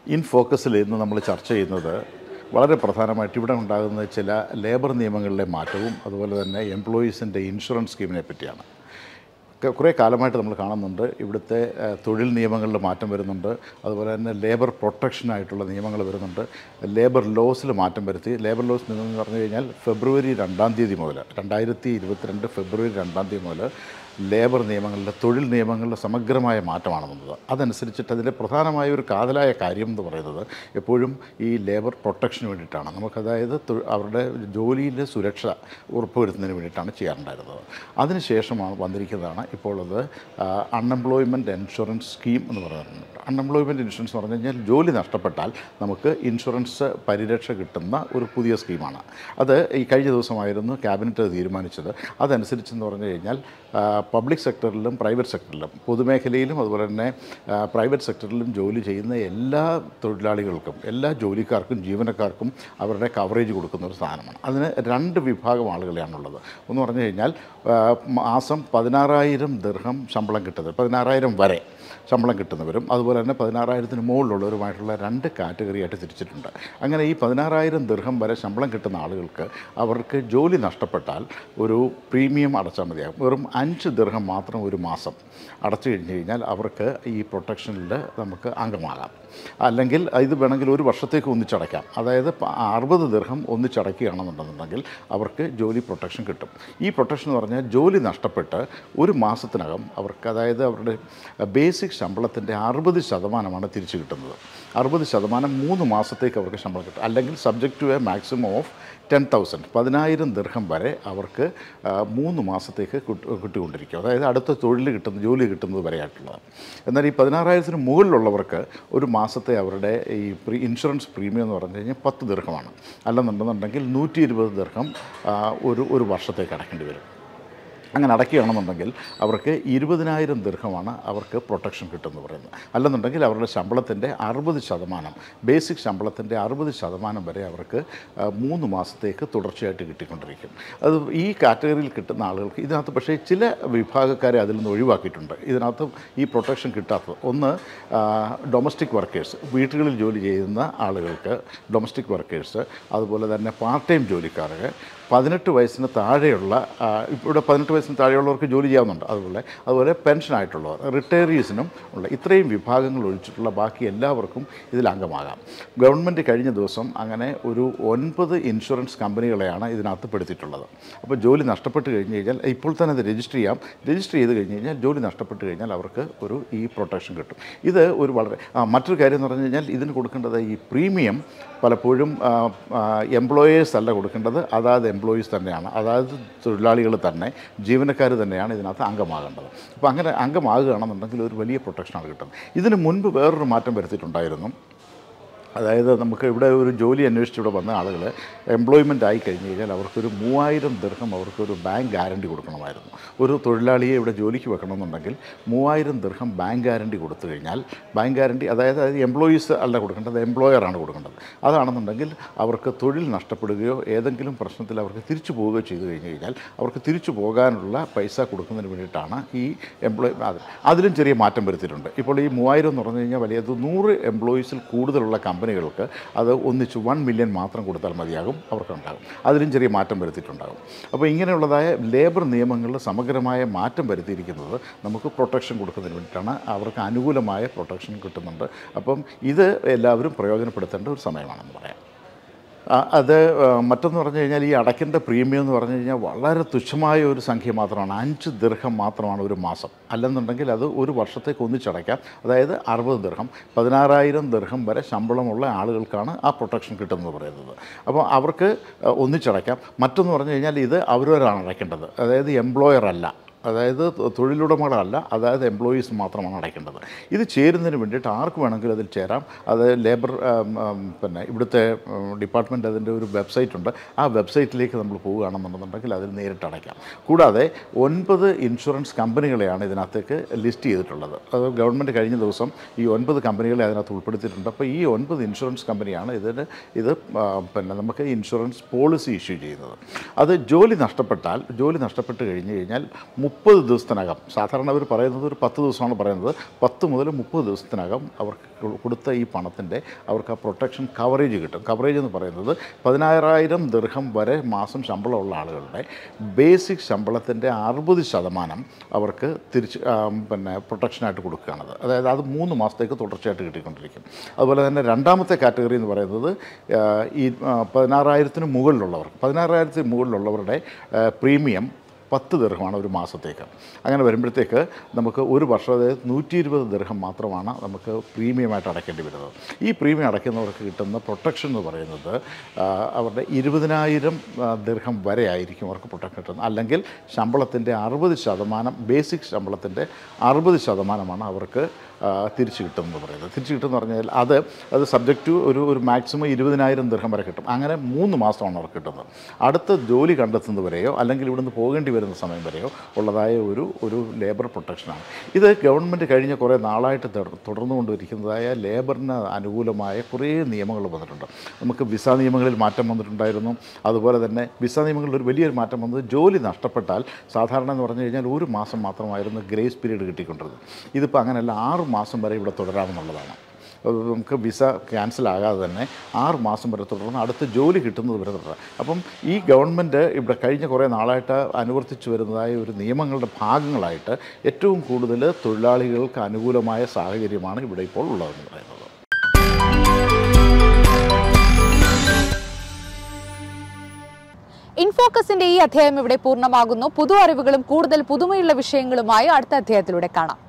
in ഫോക്കസിൽ ഇന്ന് നമ്മൾ ചർച്ച ചെയ്യുന്നത് വളരെ പ്രധാനമായിട്ട് ഇവിടെ ഉണ്ടാകുന്ന ചില ലേബർ നിയമങ്ങളിലെ മാറ്റവും അതുപോലെ തന്നെ എംപ്ലോയീസിൻ്റെ ഇൻഷുറൻസ് സ്കീമിനെ പറ്റിയാണ് ക- കുറേ കാലമായിട്ട് നമ്മൾ കാണുന്നുണ്ട് ഇവിടുത്തെ ഏഹ്, തൊഴിൽ നിയമങ്ങളിൽ മാറ്റം വരുന്നുണ്ട് അതുപോലെ തന്നെ ലേബർ പ്രൊട്ടക്ഷനായിട്ടുള്ള നിയമങ്ങൾ വരുന്നുണ്ട് ലേബർ ലോസിൽ മാറ്റം വരുത്തി ലേബർ ലോസ് എന്ന് പറഞ്ഞു കഴിഞ്ഞാൽ ഫെബ്രുവരി രണ്ടാം തീയതി മുതൽ രണ്ടായിരത്തി ഇരുപത്തിരണ്ട് ഫെബ്രുവരി രണ്ടാം തീയതി മുതൽ ലേബർ നിയമങ്ങളിലെ തൊഴിൽ നിയമങ്ങളിലെ സമഗ്രമായ മാറ്റമാണ് വന്നത് അതനുസരിച്ചിട്ട് അതിൻ്റെ പ്രധാനമായ ഒരു കാതലായ കാര്യം എന്ന് പറയുന്നത് എപ്പോഴും ഈ ലേബർ പ്രൊട്ടക്ഷന് വേണ്ടിയിട്ടാണ് നമുക്ക് അതായത് തൊ- അവരുടെ ജോലിയിലെ സുരക്ഷ ഉറപ്പുവരുത്തുന്നതിന് വേണ്ടിയിട്ടാണ് ചെയ്യാറുണ്ടായിരുന്നത് അതിനുശേഷമാണ് വന്നിരിക്കുന്നതാണ് ഇപ്പോൾ അത് അൺഎംപ്ലോയ്മെൻറ്റ് ഇൻഷുറൻസ് സ്കീം എന്ന് പറയുന്നുണ്ട് അൺഎംപ്ലോയ്മെൻറ്റ് ഇൻഷുറൻസ് എന്ന് പറഞ്ഞു കഴിഞ്ഞാൽ ജോലി നഷ്ടപ്പെട്ടാൽ നമുക്ക് ഇൻഷുറൻസ് പരിരക്ഷ കിട്ടുന്ന ഒരു പുതിയ സ്കീമാണ് അത് ഈ കഴിഞ്ഞ ദിവസമായിരുന്നു ക്യാബിനറ്റ് അത് തീരുമാനിച്ചത് അതനുസരിച്ചെന്ന് പറഞ്ഞു കഴിഞ്ഞാൽ പബ്ലിക് സെക്ടറിലും പ്രൈവറ്റ് സെക്ടറിലും പൊതുമേഖലയിലും അതുപോലെ തന്നെ പ്രൈവറ്റ് സെക്ടറിലും ജോലി ചെയ്യുന്ന എല്ലാ തൊഴിലാളികൾക്കും എല്ലാ ജോലിക്കാർക്കും ജീവനക്കാർക്കും അവരുടെ കവറേജ് കൊടുക്കുന്ന ഒരു സാധനമാണ് അതിന് രണ്ട് വിഭാഗം ആളുകളെയാണുള്ളത് ഒന്ന് പറഞ്ഞു കഴിഞ്ഞാൽ ആ, മാസം പതിനാറായിരം ദീർഘം ശമ്പളം കിട്ടുന്നത് പതിനാറായിരം വരെ ശമ്പളം കിട്ടുന്നവരും അതുപോലെ തന്നെ പതിനാറായിരത്തിന് മുകളിലുള്ളവരുമായിട്ടുള്ള രണ്ട് കാറ്റഗറി ആയിട്ട് തിരിച്ചിട്ടുണ്ട് അങ്ങനെ ഈ പതിനാറായിരം ദീർഘം വരെ ശമ്പളം കിട്ടുന്ന ആളുകൾക്ക് അവർക്ക് ജോലി നഷ്ടപ്പെട്ടാൽ ഒരു പ്രീമിയം അടച്ചാൽ മതിയാകും വെറും അഞ്ച് ദീർഘം മാത്രം ഒരു മാസം അടച്ചു കഴിഞ്ഞ് കഴിഞ്ഞാൽ അവർക്ക് ഈ പ്രൊട്ടക്ഷനിൽ നമുക്ക് അംഗമാകാം അല്ലെങ്കിൽ ഇത് വേണമെങ്കിൽ ഒരു വർഷത്തേക്ക് ഒന്നിച്ചടയ്ക്കാം അതായത് പ- അറുപത് ദീർഘം ഒന്നിച്ചടയ്ക്കുകയാണെന്നുണ്ടെന്നുണ്ടെങ്കിൽ അവർക്ക് ജോലി പ്രൊട്ടക്ഷൻ കിട്ടും ഈ പ്രൊട്ടക്ഷൻ എന്ന് പറഞ്ഞാൽ ജോലി നഷ്ടപ്പെട്ട് ഒരു മാസത്തിനകം അവർക്ക് അതായത് അവരുടെ ബേസിക് ശമ്പളത്തിൻ്റെ അറുപത് ശതമാനമാണ് തിരിച്ചു കിട്ടുന്നത് അറുപത് ശതമാനം മൂന്ന് മാസത്തേക്ക് അവർക്ക് ശമ്പളം കിട്ടും അല്ലെങ്കിൽ subject to a maximum of ten thousand പതിനായിരം ദീർഘം വരെ അവർക്ക് ആ, മൂന്ന് മാസത്തേക്ക് കിട്ടു- കിട്ടിക്കൊണ്ടിരിക്കും അതായത് അടുത്ത തൊഴിൽ കിട്ടുന്ന ജോലി കിട്ടുന്നത് വരെയായിട്ടുള്ളത് എന്നാൽ ഈ പതിനാറായിരത്തിന് മുകളിലുള്ളവർക്ക് ഒരു മാസത്തെ അവരുടെ ഈ പ്രീ ഇൻഷുറൻസ് പ്രീമിയം എന്ന് പറഞ്ഞു കഴിഞ്ഞാൽ പത്ത് ദീർഘമാണ് അല്ലെന്നുണ്ടെന്നുണ്ടെങ്കിൽ നൂറ്റി ഇരുപത് ദീർഘം ആ, ഒരു ഒരു വർഷത്തേക്ക് അടക്കേണ്ടി വരും അങ്ങനെ അടയ്ക്കുകയാണെന്നുണ്ടെങ്കിൽ അവർക്ക് ഇരുപതിനായിരം ദീർഘമാണ് അവർക്ക് പ്രൊട്ടക്ഷൻ കിട്ടുമെന്ന് പറയുന്നത് അല്ലെന്നുണ്ടെങ്കിൽ അവരുടെ ശമ്പളത്തിൻ്റെ അറുപത് ശതമാനം ബേസിക് ശമ്പളത്തിൻ്റെ അറുപത് ശതമാനം വരെ അവർക്ക് ആ, മൂന്ന് മാസത്തേക്ക് തുടർച്ചയായിട്ട് കിട്ടിക്കൊണ്ടിരിക്കും അത് ഈ കാറ്റഗറിയിൽ കിട്ടുന്ന ആളുകൾക്ക് ഇതിനകത്ത് പക്ഷേ ചില വിഭാഗക്കാരെ അതിൽ നിന്ന് ഒഴിവാക്കിയിട്ടുണ്ട് ഇതിനകത്ത് ഈ പ്രൊട്ടക്ഷൻ കിട്ടാത്തത് ഒന്ന് ഡൊമസ്റ്റിക് വർക്കേഴ്സ് വീടുകളിൽ ജോലി ചെയ്യുന്ന ആളുകൾക്ക് ഡൊമസ്റ്റിക് വർക്കേഴ്സ് അതുപോലെ തന്നെ പാർട്ട് ടൈം ജോലിക്കാർക്ക് പതിനെട്ട് വയസ്സിന് താഴെയുള്ള ആ, ഇവിടെ പതിനെട്ട് വയസ്സിന് താഴെയുള്ളവർക്ക് ജോലി ചെയ്യാവുന്നുണ്ട് അതുപോലെ അതുപോലെ പെൻഷനായിട്ടുള്ളവർ റിട്ടയറീസിനും ഉള്ള ഇത്രയും വിഭാഗങ്ങൾ ഒഴിച്ചിട്ടുള്ള ബാക്കി എല്ലാവർക്കും ഇതിൽ അംഗമാകാം ഗവൺമെൻറ് കഴിഞ്ഞ ദിവസം അങ്ങനെ ഒരു ഒൻപത് ഇൻഷുറൻസ് കമ്പനികളെയാണ് ഇതിനകത്ത് പെടുത്തിയിട്ടുള്ളത് അപ്പോൾ ജോലി നഷ്ടപ്പെട്ട് കഴിഞ്ഞ് കഴിഞ്ഞാൽ ഇപ്പോൾ തന്നെ അത് രജിസ്റ്റർ ചെയ്യാം രജിസ്റ്റർ ചെയ്ത് കഴിഞ്ഞ് കഴിഞ്ഞാൽ ജോലി നഷ്ടപ്പെട്ട് കഴിഞ്ഞാൽ അവർക്ക് ഒരു ഈ പ്രൊട്ടക്ഷൻ കിട്ടും ഇത് ഒരു വളരെ ആ, മറ്റൊരു കാര്യം എന്ന് പറഞ്ഞു കഴിഞ്ഞാൽ ഇതിന് കൊടുക്കേണ്ടത് ഈ പ്രീമിയം പലപ്പോഴും എംപ്ലോയേഴ്സ് അല്ല കൊടുക്കേണ്ടത് അതായത് എംപ്ലോയീസ് തന്നെയാണ് അതായത് തൊഴിലാളികൾ തന്നെ ജീവനക്കാർ തന്നെയാണ് ഇതിനകത്ത് അംഗമാകേണ്ടത് അപ്പോൾ അങ്ങനെ അംഗമാകുകയാണെന്നുണ്ടെങ്കിൽ ഒരു വലിയ പ്രൊട്ടക്ഷനാണ് കിട്ടുന്നത് ഇതിന് മുൻപ് വേറൊരു മാറ്റം വരുത്തിയിട്ടുണ്ടായിരുന്നു അതായത് നമുക്ക് ഇവിടെ ഒരു ജോലി അന്വേഷിച്ച് ഇവിടെ വന്ന ആളുകൾ എംപ്ലോയ്മെൻ്റ് ആയി കഴിഞ്ഞ് കഴിഞ്ഞാൽ അവർക്കൊരു മൂവായിരം ദീർഘം അവർക്കൊരു ബാങ്ക് ഗ്യാരണ്ടി കൊടുക്കണമായിരുന്നു ഒരു തൊഴിലാളിയെ ഇവിടെ ജോലിക്ക് വെക്കണമെന്നുണ്ടെങ്കിൽ മൂവായിരം ദീർഘം ബാങ്ക് ഗ്യാരണ്ടി കൊടുത്തു കഴിഞ്ഞാൽ ബാങ്ക് ഗ്യാരണ്ടി അതായത് അത് എംപ്ലോയീസ് അല്ല കൊടുക്കേണ്ടത് എംപ്ലോയറാണ് കൊടുക്കേണ്ടത് അതാണെന്നുണ്ടെങ്കിൽ അവർക്ക് തൊഴിൽ നഷ്ടപ്പെടുകയോ ഏതെങ്കിലും പ്രശ്നത്തിൽ അവർക്ക് തിരിച്ചു പോവുകയോ ചെയ്തു കഴിഞ്ഞ് കഴിഞ്ഞാൽ അവർക്ക് തിരിച്ചു പോകാനുള്ള പൈസ കൊടുക്കുന്നതിന് വേണ്ടിയിട്ടാണ് ഈ എംപ്ലോയി അത് അതിലും ചെറിയ മാറ്റം വരുത്തിയിട്ടുണ്ട് ഇപ്പോൾ ഈ മൂവായിരം എന്ന് പറഞ്ഞു കഴിഞ്ഞാൽ വലിയ അത് നൂറ് എംപ്ലോയീസിൽ കൂടുതലുള്ള കമ്പനികൾക്ക് അത് ഒന്നിച്ച് വൺ മില്യൺ മാത്രം കൊടുത്താൽ മതിയാകും അവർക്കുണ്ടാകും അതിലും ചെറിയ മാറ്റം വരുത്തിയിട്ടുണ്ടാകും അപ്പോൾ ഇങ്ങനെയുള്ളതായ ലേബർ നിയമങ്ങളിൽ സമഗ്രമായ മാറ്റം വരുത്തിയിരിക്കുന്നത് നമുക്ക് പ്രൊട്ടക്ഷൻ കൊടുക്കുന്നതിന് വേണ്ടിയിട്ടാണ് അവർക്ക് അനുകൂലമായ പ്രൊട്ടക്ഷൻ കിട്ടുന്നുണ്ട് അപ്പം ഇത് എല്ലാവരും പ്രയോജനപ്പെടുത്തേണ്ട ഒരു സമയമാണെന്ന് പറയാം ആ, അത് ആ, മറ്റൊന്ന് പറഞ്ഞു കഴിഞ്ഞാൽ ഈ അടയ്ക്കേണ്ട പ്രീമിയം എന്ന് പറഞ്ഞു കഴിഞ്ഞാൽ വളരെ തുച്ഛമായ ഒരു സംഖ്യ മാത്രമാണ് അഞ്ച് ദീർഘം മാത്രമാണ് ഒരു മാസം അല്ലെന്നുണ്ടെങ്കിൽ അത് ഒരു വർഷത്തേക്ക് ഒന്നിച്ചടയ്ക്കാം അതായത് അറുപത് ദീർഘം പതിനാറായിരം ദീർഘം വരെ ശമ്പളമുള്ള ആളുകൾക്കാണ് ആ പ്രൊട്ടക്ഷൻ കിട്ടുന്നത് പറയുന്നത് അപ്പോൾ അവർക്ക് ആ, ഒന്നിച്ചടയ്ക്കാം മറ്റൊന്ന് പറഞ്ഞു കഴിഞ്ഞാൽ ഇത് അവരവരാണ് അടയ്ക്കേണ്ടത് അതായത് എംപ്ലോയർ അല്ല അതായത് തൊ- തൊഴിലുടമകളല്ല അതായത് എംപ്ലോയീസ് മാത്രമാണ് അടയ്ക്കേണ്ടത് ഇത് ചേരുന്നതിന് വേണ്ടിയിട്ട് ആർക്ക് വേണമെങ്കിലും അതിൽ ചേരാം അത് ലേബർ ആം, ആം, പിന്നെ ഇവിടുത്തെ ഡിപ്പാർട്ട്മെൻറ്റ് അതിൻ്റെ ഒരു വെബ്സൈറ്റ് ഉണ്ട് ആ വെബ്സൈറ്റിലേക്ക് നമ്മൾ പോവുകയാണെന്നുണ്ടെന്നുണ്ടെങ്കിൽ അതിൽ നേരിട്ട് അടയ്ക്കാം കൂടാതെ ഒൻപത് ഇൻഷുറൻസ് കമ്പനികളെയാണ് ഇതിനകത്തേക്ക് ലിസ്റ്റ് ചെയ്തിട്ടുള്ളത് അത് ഗവൺമെൻറ് കഴിഞ്ഞ ദിവസം ഈ ഒൻപത് കമ്പനികളെ അതിനകത്ത് ഉൾപ്പെടുത്തിയിട്ടുണ്ട് അപ്പോൾ ഈ ഒൻപത് ഇൻഷുറൻസ് കമ്പനിയാണ് ഇതിന് ഇത് ആ, പിന്നെ നമുക്ക് ഇൻഷുറൻസ് പോളിസി ഇഷ്യൂ ചെയ്യുന്നത് അത് ജോലി നഷ്ടപ്പെട്ടാൽ ജോലി നഷ്ടപ്പെട്ട് കഴിഞ്ഞ് കഴിഞ്ഞാൽ മുപ്പത് ദിവസത്തിനകം സാധാരണ അവർ പറയുന്നത് ഒരു പത്ത് ദിവസമാണ് പറയുന്നത് പത്ത് മുതൽ മുപ്പത് ദിവസത്തിനകം അവർക്ക് കൊ- കൊടുത്ത ഈ പണത്തിൻ്റെ അവർക്ക് ആ പ്രൊട്ടക്ഷൻ കവറേജ് കിട്ടും കവറേജ് എന്ന് പറയുന്നത് പതിനായിരം ദീർഘം വരെ മാസം ശമ്പളമുള്ള ആളുകളുടെ ബേസിക് ശമ്പളത്തിൻ്റെ അറുപത് ശതമാനം അവർക്ക് തിരിച്ച് ആ, പിന്നെ പ്രൊട്ടക്ഷനായിട്ട് കൊടുക്കുകയാണത് അതായത് അത് മൂന്ന് മാസത്തേക്ക് തുടർച്ചയായിട്ട് കിട്ടിക്കൊണ്ടിരിക്കും അതുപോലെ തന്നെ രണ്ടാമത്തെ കാറ്റഗറി എന്ന് പറയുന്നത് ആ, ഈ ആ, പതിനാറായിരത്തിന് മുകളിലുള്ളവർ പതിനാറായിരത്തിന് മുകളിലുള്ളവരുടെ ആ, പ്രീമിയം പത്ത് ദീർഘമാണ് ഒരു മാസത്തേക്ക് അങ്ങനെ വരുമ്പോഴത്തേക്ക് നമുക്ക് ഒരു വർഷം അതായത് നൂറ്റി ഇരുപത് ദീർഘം മാത്രമാണ് നമുക്ക് പ്രീമിയമായിട്ട് അടയ്ക്കേണ്ടി വരുന്നത് ഈ പ്രീമിയം അടയ്ക്കുന്നവർക്ക് കിട്ടുന്ന പ്രൊട്ടക്ഷൻ എന്ന് പറയുന്നത് ആ, അവരുടെ ഇരുപതിനായിരം ആ, ദീർഘം വരെ ആയിരിക്കും അവർക്ക് പ്രൊട്ടക്ഷൻ കിട്ടുന്നത് അല്ലെങ്കിൽ ശമ്പളത്തിൻ്റെ അറുപത് ശതമാനം ബേസിക് ശമ്പളത്തിൻ്റെ അറുപത് ശതമാനമാണ് അവർക്ക് ആ, തിരിച്ച് കിട്ടുമെന്ന് പറയുന്നത് തിരിച്ച് കിട്ടുമെന്ന് പറഞ്ഞാൽ അത് അത് സബ്ജക്റ്റ് ടു ഒരു ഒരു മാക്സിമം ഇരുപതിനായിരം ദീർഘം വരെ കിട്ടും അങ്ങനെ മൂന്ന് മാസമാണ് അവർക്ക് കിട്ടുന്നത് അടുത്ത ജോലി കണ്ടെത്തുന്നത് വരെയോ അല്ലെങ്കിൽ ഇവിടുന്ന് പോകേണ്ടി വരുന്ന സമയം വരെയോ ഉള്ളതായ ഒരു ഒരു ലേബർ പ്രൊട്ടക്ഷനാണ് ഇത് ഗവൺമെൻറ് കഴിഞ്ഞ കുറേ നാളായിട്ട് തുടർ- തുടർന്നുകൊണ്ടിരിക്കുന്നതായ ലേബറിന് അനുകൂലമായ കുറേ നിയമങ്ങൾ വന്നിട്ടുണ്ട് നമുക്ക് വിസ നിയമങ്ങളിൽ മാറ്റം വന്നിട്ടുണ്ടായിരുന്നു അതുപോലെ തന്നെ വിസ നിയമങ്ങളിൽ ഒരു വലിയൊരു മാറ്റം വന്നത് ജോലി നഷ്ടപ്പെട്ടാൽ സാധാരണ എന്ന് പറഞ്ഞു കഴിഞ്ഞാൽ ഒരു മാസം മാത്രമായിരുന്നു ഗ്രേസ് പീരീഡ് കിട്ടിക്കൊണ്ടിരുന്നത് ഇതിപ്പോൾ അങ്ങനെയല്ല ആറ് മാസം വരെ ഇവിടെ തുടരാമെന്നുള്ളതാണ് അത് നമുക്ക് വിസ ക്യാൻസൽ ആകാതെ തന്നെ ആറ് മാസം വരെ തുടർന്ന് അടുത്ത ജോലി കിട്ടുന്നത് വരെ തുടരാം അപ്പം ഈ ഗവൺമെൻറ് ഇവിടെ കഴിഞ്ഞ കുറേ നാളായിട്ട് അനുവർത്തിച്ചു വരുന്നതായ ഒരു നിയമങ്ങളുടെ ഭാഗങ്ങളായിട്ട് ഏറ്റവും കൂടുതൽ തൊഴിലാളികൾക്ക് അനുകൂലമായ സാഹചര്യമാണ് ഇവിടെ ഇപ്പോൾ ഉള്ളതെന്ന് പറയുന്നത് ഇൻഫോക്കസിന്റെ ഈ അധ്യായം ഇവിടെ പൂർണ്ണമാകുന്നു പുതു അറിവുകളും കൂടുതൽ പുതുമയുള്ള വിഷയങ്ങളുമായി അടുത്ത അധ്യായത്തിലൂടെ കാണാം